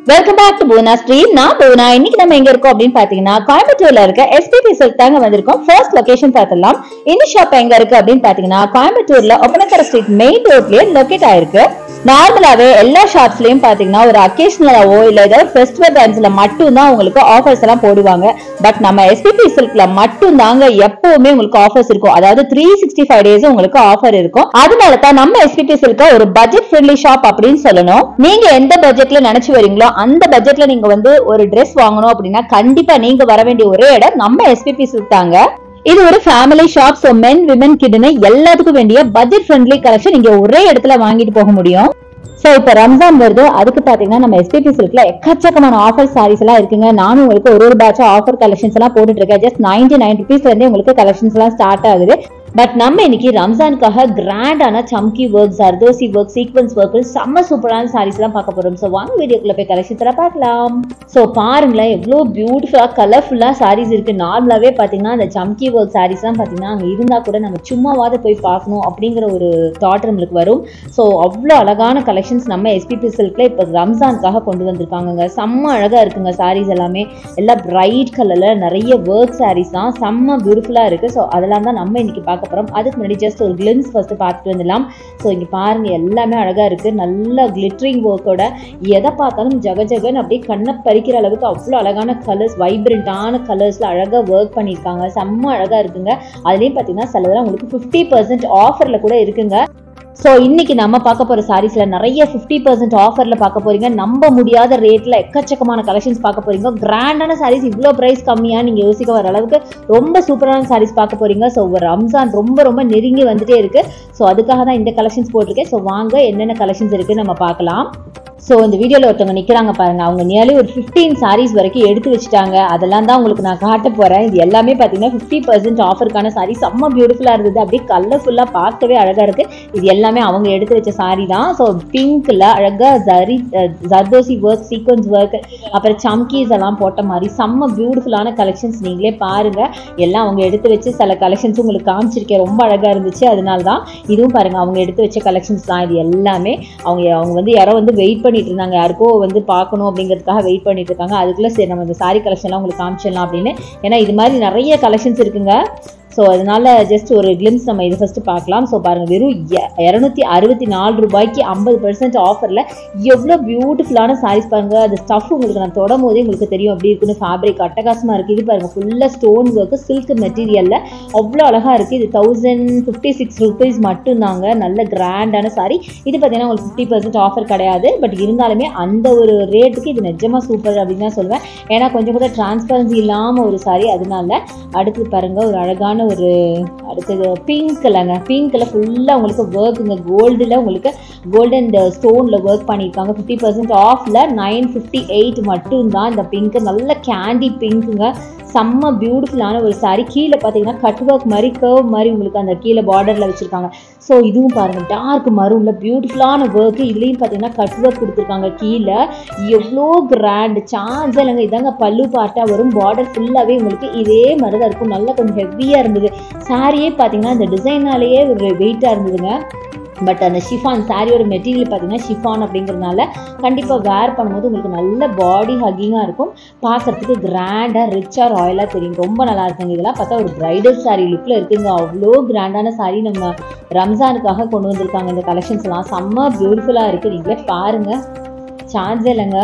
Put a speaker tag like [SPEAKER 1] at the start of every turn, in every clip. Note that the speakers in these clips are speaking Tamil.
[SPEAKER 1] welcome back to Bhuvana stream நான் புவனா இன்னைக்கு நம்ம எங்க இருக்கோம் அப்படின்னு பாத்தீங்கன்னா கோயம்புத்தூர்ல இருக்க எஸ்பிபி சில்க் தாங்க வந்திருக்கோம் ஃபர்ஸ்ட் லொகேஷன் பார்த்தலாம் இந்த ஷாப் எங்க இருக்கு அப்படின்னு பாத்தீங்கன்னா கோயம்புத்தூர்ல ஒப்பனக்கர ஸ்ட்ரீட் மெயின் ரோட்லயே லொகேட் ஆயிருக்கு நார்மலாவே எல்லா ஷாப்ஸ்லயும் பாத்தீங்கன்னா ஒரு அக்கேஷனலாவோ இல்ல ஏதாவது ஃபெஸ்டிவல் டைம்ஸ்ல மட்டும் தான் உங்களுக்கு ஆஃபர்ஸ் எல்லாம் போடுவாங்க பட் நம்ம எஸ்பிபி சில்க்ல மட்டும் தாங்க எப்பவுமே உங்களுக்கு ஆஃபர்ஸ் இருக்கும் அதாவது த்ரீ சிக்ஸ்டி ஃபைவ் டேஸ் உங்களுக்கு ஆஃபர் இருக்கும் அதனால தான் நம்ம எஸ்பிபி சில்க ஒரு பட்ஜெட் ஃப்ரெண்ட்லி ஷாப் அப்படின்னு சொல்லணும் நீங்க எந்த பட்ஜெட்ல நினைச்சு வரீங்களோ அந்த பட்ஜெட்ல நீங்க வந்து ஒரு Dress வாங்கணும் அப்படின்னா கண்டிப்பா நீங்க வர வேண்டிய ஒரே இடம் நம்ம எஸ்பிபி சில்க் தாங்க இது ஒரு family shop so men women கிட்னு எல்லாத்துக்கும் வேண்டிய பட்ஜெட் ஃப்ரெண்ட்லி கலெக்ஷன் இங்க ஒரே இடத்துல வாங்கிட்டு போக முடியும் சோ இப்ப ரம்ஜான் வருது அதுக்கு பாத்தீங்கன்னா நம்ம எஸ்பிபி சில்க்ல எக்கச்சக்கமான ஆஃபர் சாரீஸ் எல்லாம் இருக்குங்க நானும் உங்களுக்கு ஒரு ஒரு பேட்ச் ஆஃபர் கலெக்ஷன்ஸ் எல்லாம் போட்டுட்டு இருக்கேன் ஜஸ்ட் நைன்டி நைன் ருபீஸ்ல இருந்தே உங்களுக்கு கலெக்ஷன்ஸ் எல்லாம் ஸ்டார்ட் ஆகுது பட் நம்ம இன்னைக்கு ரம்ஜானுக்காக கிராண்டான chamki work zardosi work sequins work செம்ம சூப்பரான சாரீஸ் எல்லாம் பார்க்க போறோம் ஸோ வாங்க வீடியோக்குள்ள போய் கலெக்ஷன்ஸ் எல்லாம் பார்க்கலாம் ஸோ பாருங்களேன் எவ்வளோ பியூட்டிஃபுல்லா கலர்ஃபுல்லா சாரீஸ் இருக்கு நார்மலாவே பாத்தீங்கன்னா அந்த சம்கி ஒர்க் சாரீஸ் எல்லாம் பாத்தீங்கன்னா அங்க இருந்தா கூட நம்ம சும்மாவாவது போய் பார்க்கணும் அப்படிங்கிற ஒரு தாட் நம்மளுக்கு வரும் ஸோ அவ்வளோ அழகான கலெக்ஷன்ஸ் நம்ம எஸ்பிபி சில்க்ல இப்போ ரம்ஜானுக்காக கொண்டு வந்திருக்காங்கங்க செம்ம அழகா இருக்குங்க சாரீஸ் எல்லாமே எல்லாம் பிரைட் கலர்ல நிறைய ஒர்க் சாரீஸ் தான் செம்ம பியூட்டிஃபுல்லா இருக்கு ஸோ அதெல்லாம் தான் நம்ம இன்னைக்கு பார்க்க போறோம் அதுக்கு முன்னாடி ஜஸ்ட் ஒரு கிளிம்ஸ் ஃபர்ஸ்ட் பார்த்துட்டு வந்துடலாம் ஸோ இங்க பாருங்க எல்லாமே அழகா இருக்கு நல்ல கிளிட்டரிங் ஒர்க்கோட எதை பார்த்தாலும் ஜக ஜகன்னு அப்படியே கண்ணை பறிக்கிற அளவுக்கு அவ்வளோ அழகான கலர்ஸ் வைப்ரண்டான கலர்ஸ்ல அழகா ஒர்க் பண்ணியிருக்காங்க செம்ம அழகா இருக்குங்க அதுலயும் பார்த்தீங்கன்னா சிலதெல்லாம் உங்களுக்கு ஃபிஃப்டி பர்சன்ட் ஆஃபர்ல கூட இருக்குங்க ஸோ இன்னைக்கு நம்ம பார்க்க போற சாரீஸ்ல நிறைய ஃபிஃப்டி பர்சன்ட் ஆஃபர்ல பார்க்க போறீங்க நம்ப முடியாத ரேட்ல எக்கச்சக்கமான கலெக்ஷன்ஸ் பார்க்க போறீங்க கிராண்டான சாரீஸ் இவ்வளோ பிரைஸ் கம்மியா நீங்க யோசிக்க வர அளவுக்கு ரொம்ப சூப்பரான சாரீஸ் பார்க்க போறீங்க ஸோ ஒரு ரம்ஜான் ரொம்ப ரொம்ப நெருங்கி வந்துட்டே இருக்கு ஸோ அதுக்காக தான் இந்த கலெக்ஷன்ஸ் போட்டிருக்கேன் ஸோ வாங்க என்னென்ன கலெக்ஷன்ஸ் இருக்குன்னு நம்ம பார்க்கலாம் ஸோ இந்த வீடியோவில் ஒருத்தவங்க நிற்கிறாங்க பாருங்க அவங்க நியர்லி ஒரு ஃபிஃப்டீன் சாரீஸ் வரைக்கும் எடுத்து வச்சுட்டாங்க அதெல்லாம் தான் உங்களுக்கு நான் காட்ட போகிறேன் இது எல்லாமே பார்த்தீங்கன்னா ஃபிஃப்டி பர்சன்ட் ஆஃபருக்கான சாரீ செம்ம பியூட்டிஃபுல்லாக இருந்தது அப்படியே கலர்ஃபுல்லாக பார்க்கவே அழகாக இருக்கு இது எல்லாமே அவங்க எடுத்து வச்ச சாரீ தான் ஸோ பிங்க்ல அழகாக zari zardosi work sequins work அப்புறம் சம்கீஸ் எல்லாம் போட்ட மாதிரி செம்ம பியூட்டிஃபுல்லான கலெக்ஷன்ஸ் நீங்களே பாருங்க எல்லாம் அவங்க எடுத்து வச்சு சில கலெக்ஷன்ஸ் உங்களுக்கு காமிச்சிருக்கேன் ரொம்ப அழகாக இருந்துச்சு அதனால தான் இதுவும் பாருங்க அவங்க எடுத்து வச்ச கலெக்ஷன்ஸ் தான் இது எல்லாமே அவங்க அவங்க வந்து யாரோ வந்து வெயிட் பண்ணிட்டு இருந்தாங்க யாருக்கோ வந்து பார்க்கணும் அப்படிங்கிறதுக்காக வெயிட் பண்ணிட்டு இருக்காங்க அதுக்குள்ள சரி நம்ம இந்த சாரி கலெக்ஷன்லாம் உங்களுக்கு காமிச்சிடலாம் அப்படின்னு ஏன்னா இது மாதிரி நிறைய கலெக்ஷன்ஸ் இருக்குங்க ஸோ அதனால ஜஸ்ட் ஒரு கிளிம்ஸ் நம்ம இது ஃபர்ஸ்ட் பார்க்கலாம் ஸோ பாருங்க வெறும் இரநூத்தி அறுபத்தி நாலு ரூபாய்க்கு ஐம்பது பர்சன்ட் ஆஃபரில் எவ்வளோ பியூட்டிஃபுல்லான சாரீஸ் பாருங்க அது ஸ்டஃப் உங்களுக்கு நான் தொடும் போதே உங்களுக்கு தெரியும் அப்படி இருக்குன்னு ஃபேப்ரிக் அட்டகாசமாக இருக்குது இது பாருங்க ஃபுல்லாக ஸ்டோன் ஒர்க்கு சில்க் மெட்டீரியலில் அவ்வளோ அழகாக இருக்குது இது தௌசண்ட் ஃபிஃப்டி சிக்ஸ் ருபீஸ் மட்டும்தாங்க நல்ல கிராண்டான சாரி இது பார்த்தீங்கன்னா உங்களுக்கு ஃபிஃப்டி பர்சன்ட் ஆஃபர் கிடையாது பட் இருந்தாலுமே அந்த ஒரு ரேட்டுக்கு இது நிஜமாக சூப்பர் அப்படின்னு தான் சொல்லுவேன் ஏன்னா கொஞ்சம் கூட டிரான்ஸ்பரன்சி இல்லாமல் ஒரு சாரி அதனால அடுத்து பாருங்க ஒரு அழகான ஒரு அடுத்தது பிங்க் கலருங்க பிங்க் கலர் ஃபுல்லாக உங்களுக்கு ஒர்க்குங்க கோல்டில் உங்களுக்கு கோல்டன் ஸ்டோனில் ஒர்க் பண்ணியிருக்காங்க ஃபிஃப்டி பர்சன்ட் ஆஃபில் நைன் ஃபிஃப்டி எயிட் மட்டும்தான் இந்த பிங்க் நல்ல கேண்டி பிங்க்குங்க செம்ம பியூட்டிஃபுல்லான ஒரு சாரி கீழே பார்த்தீங்கன்னா கட் ஒர்க் மாதிரி கர்வ் மாதிரி உங்களுக்கு அந்த கீழே பார்டரில் வச்சுருக்காங்க ஸோ இதுவும் பாருங்கள் டார்க் மரூனில் பியூட்டிஃபுல்லான ஒர்க்கு இதுலேயும் பார்த்தீங்கன்னா கட் ஒர்க் கொடுத்துருக்காங்க கீழே எவ்வளோ கிராண்ட் சான்ஸ் இல்லைங்க இதாங்க பல்லு பார்ட்டாக வரும் பார்டர் ஃபுல்லாகவே உங்களுக்கு இதே மாதிரி தான் இருக்கும் நல்லா கொஞ்சம் ஹெவியாக இருந்தது சாரியே பார்த்தீங்கன்னா இந்த டிசைனாலேயே ஒரு வெயிட்டாக இருந்ததுங்க பட் அந்த ஷிஃபான் சாரியோட மெட்டீரியல் பார்த்தீங்கன்னா ஷிஃபான் அப்படிங்கிறதுனால கண்டிப்பாக வேர் பண்ணும்போது உங்களுக்கு நல்ல பாடி ஹக்கிங்காக இருக்கும் பார்க்கறதுக்கு கிராண்டாக ரிச்சாக ராயலாக தெரியும் ரொம்ப நல்லா இருக்குங்க இதெல்லாம் பார்த்தா ஒரு பிரைடல் சாரீ லுக்கில் இருக்குங்க அவ்வளோ கிராண்டான சாரீ நம்ம ரம்ஜானுக்காக கொண்டு வந்திருக்காங்க இந்த கலெக்ஷன்ஸ் எல்லாம் செம்ம பியூட்டிஃபுல்லாக இருக்குது நீங்களே பாருங்கள் சான்ஸே இல்லைங்க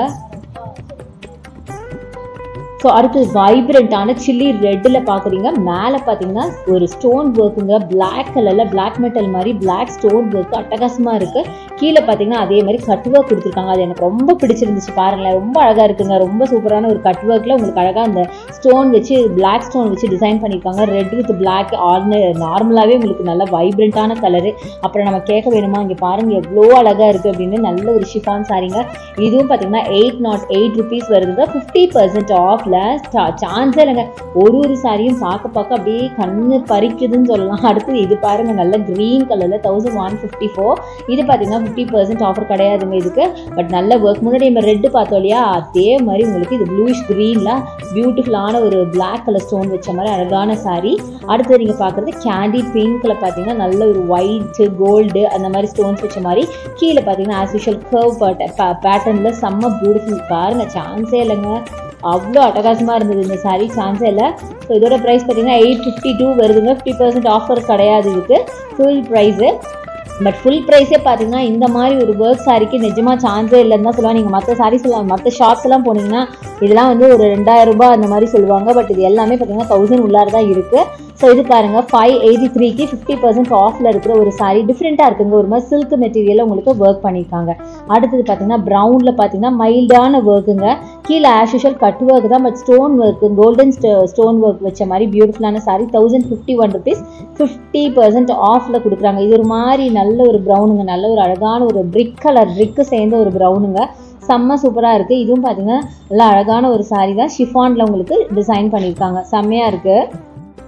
[SPEAKER 1] ஸோ அடுத்து வைப்ரண்ட்டான சில்லி ரெட்டில் பார்க்குறீங்க மேலே பார்த்தீங்கன்னா ஒரு ஸ்டோன் ஒர்க்குங்க பிளாக் கலரில் பிளாக் மெட்டல் மாதிரி பிளாக் ஸ்டோன் ஒர்க் அட்டகாசமாக இருக்குது கீழே பார்த்தீங்கன்னா அதே மாதிரி கட் ஒர்க் கொடுத்துருக்காங்க அது எனக்கு ரொம்ப பிடிச்சிருந்துச்சு பாருங்களேன் ரொம்ப அழகாக இருக்குங்க ரொம்ப சூப்பரான ஒரு கட் ஒர்க்கில் உங்களுக்கு அழகாக அந்த ஸ்டோன் வச்சு பிளாக் ஸ்டோன் வச்சு டிசைன் பண்ணியிருக்காங்க ரெட் வித் பிளாக் ஆர்டின நார்மலாகவே உங்களுக்கு நல்ல வைப்ரண்ட்டான கலரு அப்புறம் நம்ம கேட்க வேணுமா இங்கே பாருங்கள் எவ்வளோ அழகாக இருக்குது அப்படின்னு நல்ல ஒரு ஷிஃபான் சாரிங்க இதுவும் பார்த்தீங்கன்னா எயிட் நாட் எயிட் ருபீஸ் வருதுங்க ஃபிஃப்டி பர்சன்ட் ஆஃபில் இல்லை சான்ஸே இல்லைங்க ஒரு ஒரு சாரியும் பார்க்க பார்க்க அப்படியே கண்ணு பறிக்குதுன்னு சொல்லலாம் அடுத்தது இது பாருங்க நல்ல க்ரீன் கலரில் தௌசண்ட் ஒன் ஃபிஃப்டி ஃபோர் இது பார்த்தீங்கன்னா ஃபிஃப்டி பர்சன்ட் ஆஃபர் கிடையாதுங்க இதுக்கு பட் நல்ல ஒர்க் முன்னாடி நம்ம ரெட்டு பார்த்தோம் இல்லையா அதே மாதிரி உங்களுக்கு இது ப்ளூஷ் க்ரீனில் பியூட்டிஃபுல்லான ஒரு பிளாக் கலர் ஸ்டோன் வச்ச மாதிரி அழகான சாரி அடுத்தது நீங்கள் பார்க்குறது கேண்டி பிங்க்கில் பார்த்தீங்கன்னா நல்ல ஒரு ஒயிட்டு கோல்டு அந்த மாதிரி ஸ்டோன்ஸ் வச்ச மாதிரி கீழே பார்த்தீங்கன்னா ஆஸ் யூஷுவல் கர்வ் பேட்டர்னில் செம்ம பியூட்டிஃபுல் பாருங்க சான்ஸே இல்லைங்க அவ்வளோ அட்டகாசமாக இருந்தது இந்த சாரீ சான்ஸே இல்லை ஸோ இதோட ப்ரைஸ் பார்த்தீங்கன்னா எயிட் ஃபிஃப்டி டூ வருதுங்க ஃபிஃப்டி பர்சன்ட் ஆஃபர் கிடையாது இதுக்கு ஃபுல் ப்ரைஸு பட் ஃபுல் ப்ரைஸே பார்த்தீங்கன்னா இந்த மாதிரி ஒரு ஒர்க் சாரிக்கு நிஜமாக சான்ஸே இல்லைன்னு தான் சொல்லுவாங்க நீங்கள் மற்ற சாரீஸ் எல்லாம் மற்ற ஷாப்ஸ் எல்லாம் போனீங்கன்னா இதெல்லாம் வந்து ஒரு ரெண்டாயிரம் ரூபாய் அந்த மாதிரி சொல்லுவாங்க பட் இது எல்லாமே பார்த்தீங்கன்னா தௌசண்ட் உள்ளார தான் இருக்குது ஸோ இது பாருங்க ஃபைவ் எயிட்டி த்ரீக்கு ஃபிஃப்டி பர்சன்ட் ஆஃபில் இருக்கிற ஒரு சாரீ டிஃப்ரெண்ட்டாக இருக்குங்க ஒரு மாதிரி சில்க் மெட்டீரியல் உங்களுக்கு ஒர்க் பண்ணியிருக்காங்க அடுத்தது பார்த்தீங்கன்னா ப்ரௌனில் பார்த்தீங்கன்னா மைல்டான ஒர்க்குங்க கீழே ஆஸ் யூஷுவல் கட் ஒர்க் தான் but stone work golden stone work வச்ச மாதிரி பியூட்டிஃபுல்லான saree thousand fifty one rupees fifty percent ஆஃபில் கொடுக்குறாங்க இது ஒரு மாதிரி நல்ல ஒரு ப்ரௌனுங்க நல்ல ஒரு அழகான ஒரு பிரிக் கலர் பிரிக்கு சேர்ந்த ஒரு ப்ரௌனுங்க செம்ம சூப்பராக இருக்குது இதுவும் பார்த்தீங்கன்னா நல்லா அழகான ஒரு சாரீ தான் ஷிஃபானில் உங்களுக்கு டிசைன் பண்ணியிருக்காங்க செம்மையாக இருக்குது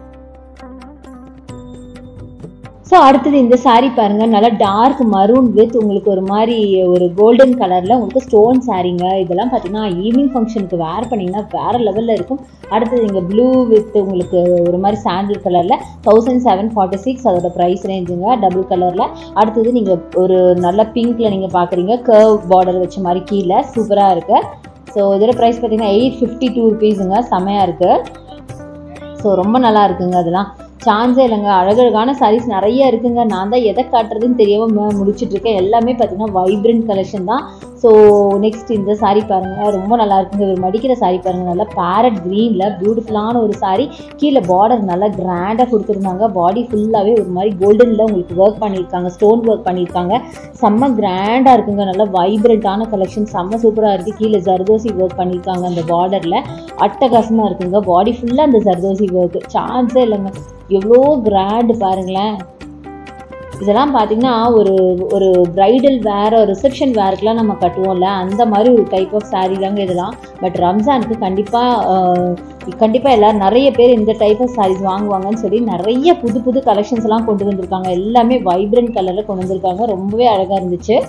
[SPEAKER 1] ஸோ அடுத்தது இந்த saree பாருங்க நல்லா டார்க் மரூன் வித் உங்களுக்கு ஒரு மாதிரி ஒரு கோல்டன் கலரில் உங்களுக்கு ஸ்டோன் சாரீங்க இதெல்லாம் பார்த்தீங்கன்னா ஈவினிங் ஃபங்க்ஷனுக்கு வேர் பண்ணிங்கன்னா வேறு லெவலில் இருக்கும் அடுத்தது இங்கே ப்ளூ வித் உங்களுக்கு ஒரு மாதிரி சாண்டில் கலரில் தௌசண்ட் செவன் ஃபார்ட்டி சிக்ஸ் அதோட ப்ரைஸ் ரேஞ்சுங்க டபுள் கலரில் அடுத்தது நீங்கள் ஒரு நல்ல பிங்க்கில் நீங்கள் பார்க்குறீங்க கர்வ் பார்டர் வச்ச மாதிரி கீழே சூப்பராக இருக்குது ஸோ இதோட ப்ரைஸ் பார்த்தீங்கன்னா எயிட் ஃபிஃப்டி டூ ருபீஸுங்க செமையாக இருக்குது ஸோ ரொம்ப நல்லா இருக்குங்க அதெல்லாம் சான்ஸே இல்லைங்க அழகழகான சாரீஸ் நிறைய இருக்குங்க நான் தான் எதை காட்டுறதுன்னு தெரியாமல் முடிச்சிட்டு இருக்கேன் எல்லாமே பார்த்தீங்கன்னா வைப்ரண்ட் கலெக்ஷன் தான் ஸோ நெக்ஸ்ட் இந்த saree பாருங்க ரொம்ப நல்லா இருக்குங்க ஒரு மடிக்கிற saree பாருங்க நல்லா பேரட் க்ரீனில் பியூட்டிஃபுல்லான ஒரு saree கீழே பார்டர் நல்லா கிராண்டாக கொடுத்துருந்தாங்க பாடி ஃபுல்லாகவே ஒரு மாதிரி கோல்டனில் உங்களுக்கு ஒர்க் பண்ணியிருக்காங்க ஸ்டோன் ஒர்க் பண்ணியிருக்காங்க செம்ம கிராண்டாக இருக்குங்க நல்லா வைப்ரண்ட்டான கலெக்ஷன் செம்ம சூப்பராக இருக்குது கீழே ஜர்தோசி ஒர்க் பண்ணியிருக்காங்க அந்த பார்டரில் அட்டகாசமாக இருக்குங்க பாடி ஃபுல்லாக அந்த ஜர்தோசி ஒர்க் சான்ஸே இல்லைங்க எவ்வளோ கிராண்டு பாருங்களேன் இதெல்லாம் பார்த்தீங்கன்னா ஒரு ஒரு பிரைடல் வேர் ரிசப்ஷன் வேருக்குலாம் நம்ம கட்டுவோம்ல அந்த மாதிரி ஒரு டைப் ஆஃப் saree தாங்க இதெல்லாம் பட் ரம்ஜானுக்கு கண்டிப்பாக கண்டிப்பாக எல்லோரும் நிறைய பேர் இந்த டைப் ஆஃப் sarees வாங்குவாங்கன்னு சொல்லி நிறைய புது புது கலெக்ஷன்ஸ் எல்லாம் கொண்டு வந்திருக்காங்க எல்லாமே வைப்ரண்ட் கலரில் கொண்டு வந்திருக்காங்க ரொம்பவே அழகாக இருந்துச்சு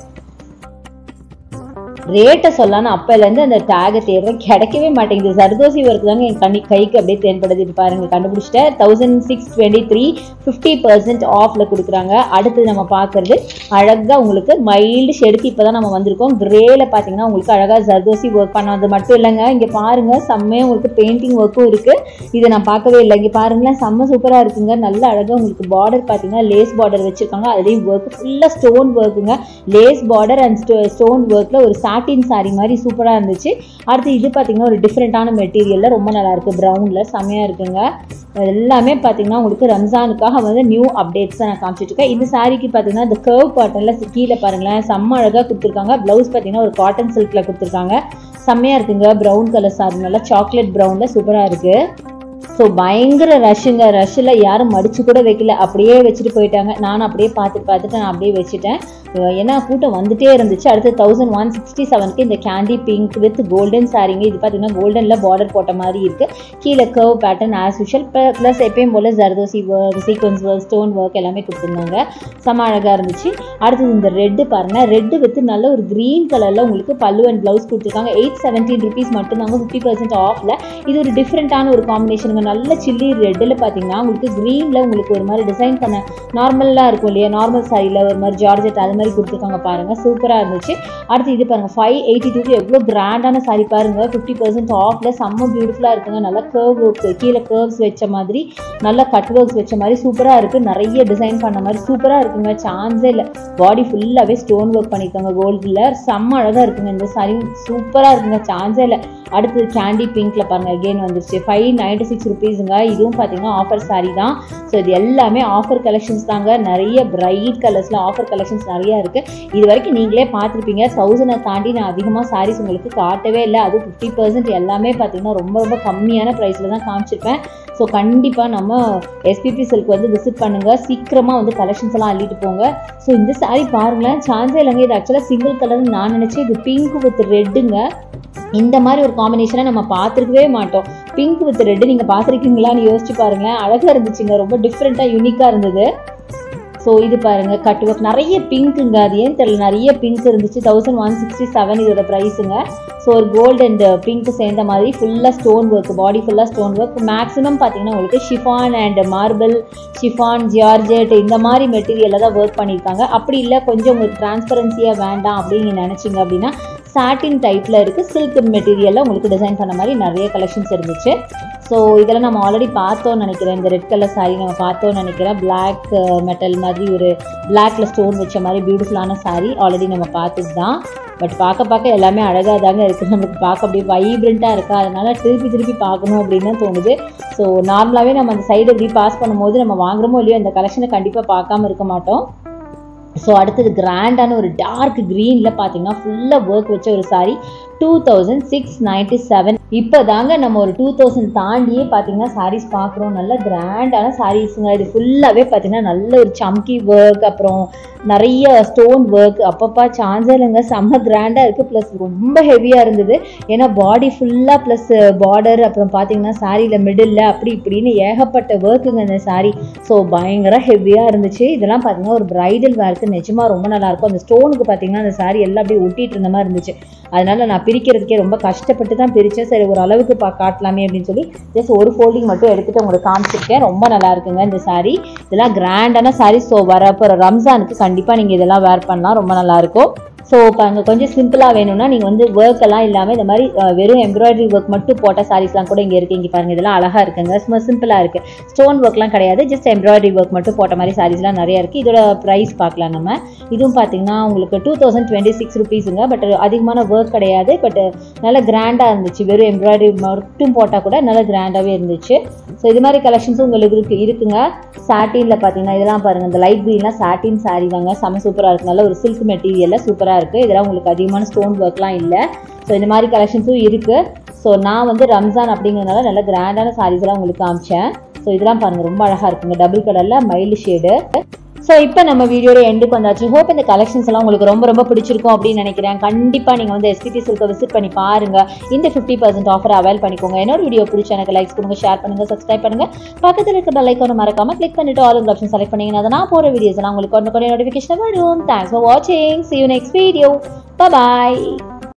[SPEAKER 1] ரேட்டை சொல்லலான்னு அப்போலேருந்து அந்த டேகை தேடுறேன் கிடைக்கவே மாட்டேங்குது சர்தோசி ஒர்க் தாங்க என் கண்ணி கைக்கு அப்படியே தென்படுது இப்போ பாருங்க கண்டுபிடிச்சிட்டேன் thousand six twenty three fifty percent ஆஃபில் கொடுக்குறாங்க அடுத்து நம்ம பார்க்குறது அழகாக உங்களுக்கு மைல்டு ஷெடுக்கு இப்போ தான் நம்ம வந்திருக்கோம் கிரேல பார்த்தீங்கன்னா உங்களுக்கு அழகாக ஜர்தோசி ஒர்க் பண்ணது மட்டும் இல்லைங்க இங்கே பாருங்கள் செம்மையாக உங்களுக்கு பெயிண்டிங் ஒர்க்கும் இருக்குது இதை நான் பார்க்கவே இல்லை இங்கே பாருங்களேன் செம்ம சூப்பராக இருக்குங்க நல்ல அழகாக உங்களுக்கு பார்டர் பார்த்தீங்கன்னா லேஸ் பார்டர் வச்சுருக்காங்க அதுலேயும் ஒர்க் ஃபுல்லாக ஸ்டோன் ஒர்க்குங்க லேஸ் பார்டர் அண்ட் ஸ்டோன் ஒர்க்கில் ஒரு சாட்டின் saree மாதிரி சூப்பராக இருந்துச்சு அடுத்து இது பார்த்தீங்கன்னா ஒரு டிஃப்ரெண்ட்டான மெட்டீரியலில் ரொம்ப நல்லா இருக்குது ப்ரௌனில் செம்மையாக இருக்குங்க எல்லாமே பார்த்தீங்கன்னா உங்களுக்கு ரம்ஜானுக்காக வந்து நியூ அப்டேட்ஸ் தான் நான் காமிச்சிட்டு இருக்கேன் இந்த சாரிக்கு பார்த்தீங்கன்னா இந்த கர்வ் காட்டனில் கீழே பாருங்களேன் செம்ம அழகாக கொடுத்துருக்காங்க ப்ளவுஸ் பார்த்தீங்கன்னா ஒரு காட்டன் சில்கில் கொடுத்துருக்காங்க செம்மையாக இருக்குங்க ப்ரௌன் கலர் சாரி நல்லா சாக்லேட் ப்ரௌனில் சூப்பராக இருக்குது ஸோ பயங்கர ரஷ்ஷுங்க ரஷ்ஷில் யாரும் மடிச்சு கூட வைக்கல அப்படியே வச்சுட்டு போயிட்டாங்க நானும் அப்படியே பார்த்துட்டு பார்த்துட்டு நான் அப்படியே வச்சுட்டேன் அஹ் ஏன்னா கூட்டம் வந்துட்டே இருந்துச்சு அடுத்து தௌசண்ட் ஒன் சிக்ஸ்டி செவனுக்கு இந்த கேண்டி பிங்க் வித் கோல்டன் சாரிங்க இது பார்த்தீங்கன்னா கோல்டனில் பார்டர் போட்ட மாதிரி இருக்குது கீழே curve pattern as usual plus எப்பயும் போல் zardosi work sequins work stone work எல்லாமே கொடுத்துருந்தாங்க செம அழகாக இருந்துச்சு அடுத்தது இந்த ரெட்டு பாருங்க ரெட்டு வித் நல்ல ஒரு க்ரீன் கலரில் உங்களுக்கு பல்லு அண்ட் ப்ளவுஸ் கொடுத்துருக்காங்க எயிட் செவன்டீன் ருபீஸ் மட்டும்தாங்க ஃபிஃப்டி பர்சன்ட் ஆஃபில் இது ஒரு டிஃப்ரெண்ட்டான ஒரு காம்பினேஷனுங்க நல்ல சில்லி ரெட்டில் பார்த்தீங்கன்னா உங்களுக்கு க்ரீனில் உங்களுக்கு ஒரு மாதிரி டிசைன் பண்ண நார்மலாக இருக்கும் இல்லையா நார்மல் சாரியில் ஒரு மாதிரி ஜார்ஜெட் அது மாதிரி கொடுத்துருக்காங்க பாருங்க சூப்பராக இருந்துச்சு அடுத்து இது பாருங்க ஃபைவ் எயிட்டி டூக்கு எவ்வளோ கிராண்டான சாரி பாருங்க ஃபிஃப்டி பர்சன்ட் ஆஃப்ல செம்ம பியூட்டிஃபுல்லாக இருக்குங்க நல்லா கர்வ் கீழே கர்வ்ஸ் வச்ச மாதிரி நல்ல கட் ஒர்க்ஸ் வச்ச மாதிரி சூப்பராக இருக்குது நிறைய டிசைன் பண்ண மாதிரி சூப்பராக இருக்குங்க சான்ஸே இல்லை பாடி ஃபுல்லாகவே ஸ்டோன் ஒர்க் பண்ணியிருக்காங்க கோல்டில் செம்ம அழகாக இருக்குங்க இந்த சாரி சூப்பராக இருக்குங்க சான்ஸே இல்லை அடுத்தது கேண்டி பிங்க்ல பாருங்க அகெயின் வந்துருச்சு ஃபைவ் நைன்டி சிக்ஸ் ருபீஸுங்க இதுவும் பார்த்தீங்கன்னா ஆஃபர் சாரி தான் ஸோ இது எல்லாமே ஆஃபர் கலெக்ஷன்ஸ் தாங்க நிறைய பிரைட் கலர்ஸில் ஆஃபர் கலெக்ஷன்ஸ் நிறைய இருக்கு இது வரைக்கும் நீங்களே பார்த்துருப்பீங்க தௌசண்டை தாண்டி நான் அதிகமாக சாரீஸ் உங்களுக்கு காட்டவே இல்லை அது ஃபிஃப்டி பர்சன்ட் எல்லாமே பார்த்தீங்கன்னா ரொம்ப ரொம்ப கம்மியான ப்ரைஸில் தான் காமிச்சிருப்பேன் ஸோ கண்டிப்பாக நம்ம எஸ்பிபி சில்க் வந்து விசிட் பண்ணுங்கள் சீக்கிரமாக வந்து கலெக்ஷன்ஸ் எல்லாம் அள்ளிட்டு போங்க ஸோ இந்த சாரீ பாருங்களேன் சான்ஸே இல்லைங்க இது ஆக்சுவலாக சிங்கிள் கலர்னு நான் நினச்சேன் இது பிங்க் வித் ரெட்டுங்க இந்த மாதிரி ஒரு காம்பினேஷனை நம்ம பார்த்துருக்கவே மாட்டோம் பிங்க் வித் ரெட் நீங்கள் பார்த்துருக்கீங்களான்னு யோசிச்சு பாருங்களேன் அழகாக இருந்துச்சுங்க ரொம்ப டிஃப்ரெண்ட்டாக யூனிக்காக இருந்தது ஸோ இது பாருங்க கட் ஒர்க் நிறைய பிங்க்குங்க அது ஏன் தெரியல நிறைய பிங்க் இருந்துச்சு தௌசண்ட் ஒன் சிக்ஸ்டி செவன் இதோட ப்ரைஸுங்க ஸோ ஒரு கோல்டு அண்ட் பிங்க் சேர்ந்த மாதிரி ஃபுல்லாக ஸ்டோன் ஒர்க் பாடி ஃபுல்லாக ஸ்டோன் ஒர்க் மேக்ஸிமம் பார்த்தீங்கன்னா உங்களுக்கு chiffon and marble chiffon georgette இந்த மாதிரி மெட்டீரியலில் தான் ஒர்க் பண்ணியிருக்காங்க அப்படி இல்லை கொஞ்சம் உங்களுக்கு டிரான்ஸ்பரன்சியாக வேண்டாம் அப்படின்னு நீங்கள் நினச்சிங்க அப்படின்னா சாட்டின் டைப்பில் இருக்குது சில்க் மெட்டீரியலில் உங்களுக்கு டிசைன் பண்ண மாதிரி நிறைய கலெக்ஷன்ஸ் இருந்துச்சு ஸோ இதெல்லாம் நம்ம ஆல்ரெடி பார்த்தோம்னு நினைக்கிறேன் இந்த ரெட் கலர் saree நம்ம பார்த்தோம்னு நினைக்கிறேன் பிளாக் மெட்டல் மாதிரி ஒரு பிளாக்ல ஸ்டோன் வச்ச மாதிரி பியூட்டிஃபுல்லான saree ஆல்ரெடி நம்ம பார்த்தது தான் பட் பார்க்க பார்க்க எல்லாமே அழகாக தாங்க இருக்குது நமக்கு பார்க்க அப்படியே வைப்ரண்ட்டாக இருக்கா அதனால திருப்பி திருப்பி பார்க்கணும் அப்படின்னு தான் தோணுது ஸோ நார்மலாகவே நம்ம அந்த சைடு இப்படி பாஸ் பண்ணும்போது நம்ம வாங்குறோமோ இல்லையோ அந்த கலெக்ஷனை கண்டிப்பாக பார்க்காம இருக்க மாட்டோம் ஸோ அடுத்தது கிராண்டான ஒரு டார்க் க்ரீனில் பார்த்தீங்கன்னா ஃபுல்லாக ஒர்க் வச்ச ஒரு saree two thousand six ninety seven இப்போ தாங்க நம்ம ஒரு டூ தௌசண்ட் தாண்டியே பார்த்தீங்கன்னா sarees பார்க்குறோம் நல்ல கிராண்டான சாரீஸுங்க இது ஃபுல்லாகவே பார்த்தீங்கன்னா நல்ல ஒரு சம்கி ஒர்க் அப்புறம் நிறைய ஸ்டோன் ஒர்க் அப்பப்பா சான்ஸே இல்லைங்க செம்ம கிராண்டாக இருக்குது ப்ளஸ் ரொம்ப ஹெவியாக இருந்தது ஏன்னா பாடி ஃபுல்லாக ப்ளஸ் பார்டர் அப்புறம் பார்த்தீங்கன்னா சாரியில் மிடில் அப்படி இப்படின்னு ஏகப்பட்ட ஒர்க்குங்க இந்த saree ஸோ பயங்கர ஹெவியாக இருந்துச்சு இதெல்லாம் பார்த்தீங்கன்னா ஒரு பிரைடல் வேர்க்கு நிஜமா ரொம்ப நல்லா இருக்கும் அந்த ஸ்டோனுக்கு பார்த்தீங்கன்னா அந்த saree எல்லாம் அப்படியே ஒட்டிட்டு இருந்த மாதிரி இருந்துச்சு அதனால நான் பிரிக்கிறதுக்கே ரொம்ப கஷ்டப்பட்டு தான் பிரித்தேன் சரி ஒரு அளவுக்கு பா காட்டலாமே அப்படின்னு சொல்லி ஜஸ்ட் ஒரு ஃபோல்டிங் மட்டும் எடுத்துட்டு உங்களுக்கு காமிச்சிருக்கேன் ரொம்ப நல்லா இருக்குங்க இந்த saree இதெல்லாம் கிராண்டான saree ஸோ வரப்போ ரம்ஜானுக்கு கண்டிப்பாக நீங்கள் இதெல்லாம் வேர் பண்ணலாம் ரொம்ப நல்லா இருக்கும் ஸோ இப்போ அங்கே கொஞ்சம் சிம்பிளாக வேணும்னா நீங்கள் வந்து ஒர்க் எல்லாம் இல்லாமல் இந்த மாதிரி அஹ், வெறும் எம்ப்ராய்டரி ஒர்க் மட்டும் போட்ட சாரீஸ்லாம் கூட இங்கே இருக்குது இங்கே பாருங்க இதெல்லாம் அழகாக இருக்குங்க சும்மா சிம்பிளாக இருக்குது ஸ்டோன் ஒர்க்லாம் கிடையாது ஜஸ்ட் எம்ப்ராய்டரி ஒர்க் மட்டும் போட்ட மாதிரி சாரீஸ்லாம் நிறைய இருக்குது இதோட ப்ரைஸ் பார்க்கலாம் நம்ம இதுவும் பார்த்தீங்கன்னா உங்களுக்கு டூ தௌசண்ட் டுவெண்ட்டி சிக்ஸ் ருபீஸுங்க பட் அதிகமான ஒர்க் கிடையாது பட் நல்ல கிராண்டாக இருந்துச்சு வெறும் எம்ப்ராய்டரி மட்டும் போட்டால் கூட நல்ல கிராண்டாகவே இருந்துச்சு ஸோ இது மாதிரி கலெக்ஷன்ஸும் உங்களுக்கு இருக்கு இருக்குங்க சாட்டினில் பார்த்தீங்கன்னா இதெல்லாம் பாருங்கள் இந்த லைட் க்ரீன்லாம் சாட்டின் saree தாங்க செம சூப்பராக இருக்கு நல்ல ஒரு சில்க் மெட்டீரியலில் சூப்பராக இருக்குது இதெல்லாம் உங்களுக்கு அதிகமான ஸ்டோன் ஒர்க்லாம் இல்லை ஸோ இந்த மாதிரி கலெக்ஷன்ஸும் இருக்குது ஸோ நான் வந்து ரம்ஜான் அப்படிங்கிறதுனால நல்ல கிராண்டான sarees எல்லாம் உங்களுக்கு காமிச்சேன் ஸோ இதெல்லாம் பாருங்கள் ரொம்ப அழகாக இருக்குங்க டபுள் கலரில் மைல்டு ஷேடு ஸோ இப்போ நம்ம வீடியோட எண்டுக்கு வந்தாச்சு ஹோப் இந்த கலெக்ஷன்ஸ் எல்லாம் உங்களுக்கு ரொம்ப ரொம்ப பிடிச்சிருக்கும் அப்படின்னு நினைக்கிறேன் கண்டிப்பாக நீங்கள் வந்து எஸ்பிடி சில்கை விசிட் பண்ணி பாருங்க இந்த ஃபிஃப்டி பர்சன்ட் ஆஃபர் அவைல் பண்ணிக்கோங்க என்னோட வீடியோ பிடிச்ச எனக்கு லைக்ஸ் கொடுங்க ஷேர் பண்ணுங்க சப்ஸ்கிரைப் பண்ணுங்க பக்கத்தில் இருக்க பெல் ஐக்கான மறக்காம கிளிக் பண்ணிட்டு ஆல் ஆப்ஷன் செலக்ட் பண்ணீங்கன்னா அதை நான் போகிற வீடியோஸ் எல்லாம் உங்களுக்கு ஒன்று கூட நோட்டிஃபிகேஷன் வரும் தேங்க்ஸ் ஃபார் வாட்சிங் see you next video bye bye